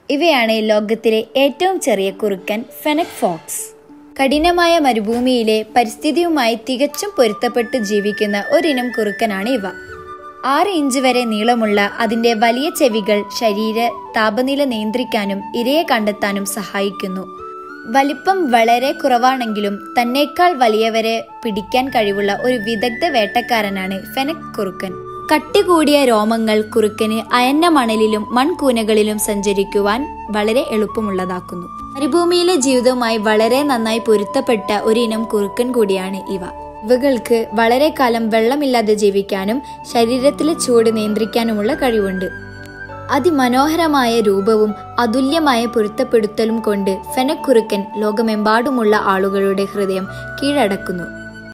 ഇവയാണ് ലോകത്തിലെ ഏറ്റവും ചെറിയ കുറുക്കൻ ഫെനക് ഫോക്സ് കഠിനമായ മരുഭൂമിയിലെ പരിസ്ഥിതിയുമായി തികച്ചും പൊരുത്തപ്പെട്ട് ജീവിക്കുന്ന ഒരിനം കുറുക്കനാണ് ഇവ ആറ് ഇഞ്ച് വരെ നീളമുള്ള അതിന്റെ വലിയ ചെവികൾ ശരീര താപനില നിയന്ത്രിക്കാനും ഇരയെ കണ്ടെത്താനും സഹായിക്കുന്നു വലിപ്പം വളരെ കുറവാണെങ്കിലും തന്നേക്കാൾ വലിയവരെ പിടിക്കാൻ കഴിവുള്ള ഒരു വിദഗ്ധ വേട്ടക്കാരനാണ് ഫെനക് കുറുക്കൻ കട്ടി കൂടിയ രോമങ്ങൾ കുറുക്കന് അയന്ന മണലിലും മൺകൂനകളിലും സഞ്ചരിക്കുവാൻ വളരെ എളുപ്പമുള്ളതാക്കുന്നു മരുഭൂമിയിലെ ജീവിതവുമായി വളരെ നന്നായി പൊരുത്തപ്പെട്ട ഒരിനം കുറുക്കൻ കൂടിയാണ് ഇവ ഇവകൾക്ക് വളരെ കാലം വെള്ളമില്ലാതെ ജീവിക്കാനും ശരീരത്തിലെ ചൂട് നിയന്ത്രിക്കാനുമുള്ള കഴിവുണ്ട് അതിമനോഹരമായ രൂപവും അതുല്യമായ പൊരുത്തപ്പെടുത്തലും കൊണ്ട് ഫെനക്കുറുക്കൻ ലോകമെമ്പാടുമുള്ള ആളുകളുടെ ഹൃദയം കീഴടക്കുന്നു